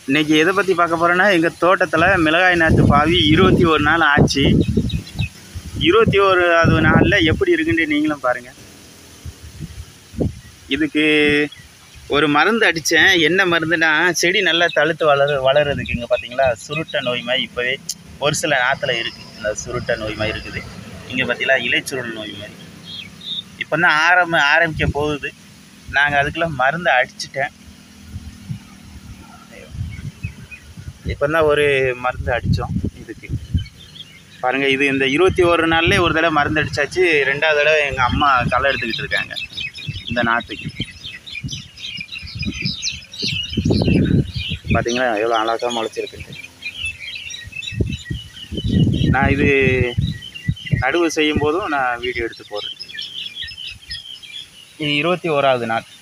இன்னைக்கு எதை பற்றி பார்க்க போகிறேன்னா எங்கள் தோட்டத்தில் மிளகாய் நாற்று பாவி இருபத்தி ஒரு நாள் ஆச்சு இருபத்தி ஓராவது நாளில் எப்படி இருக்குன்னு நீங்களும் பாருங்கள் இதுக்கு ஒரு மருந்து அடித்தேன் என்ன மருந்துனா செடி நல்லா தழுத்து வளர வளர்றதுக்கு இங்கே பார்த்தீங்களா சுருட்ட நோய் மாதிரி இப்போவே ஒரு சில நாற்றுல இருக்குது இந்த சுருட்ட நோய் மாதிரி இருக்குது இங்கே பார்த்தீங்களா இலைச்சுருள் நோய் மாதிரி இப்போ தான் ஆரம்ப ஆரம்பிக்க போகுது நாங்கள் அதுக்குள்ள மருந்து அடிச்சிட்டேன் இப்போ தான் ஒரு மருந்து அடித்தோம் இதுக்கு பாருங்கள் இது இந்த இருபத்தி ஒரு நாள்லேயே ஒரு தடவை மருந்து அடித்தாச்சு ரெண்டாவது தடவை எங்கள் அம்மா களை எடுத்துக்கிட்டு இருக்காங்க இந்த நாற்றுக்கு பார்த்தீங்களா எவ்வளோ அழகாக முளைச்சிருக்குன்ட்டு நான் இது நடுவு செய்யும் போதும் நான் வீடியோ எடுத்து போடுறேன் இது இருபத்தி ஓராவது நாள்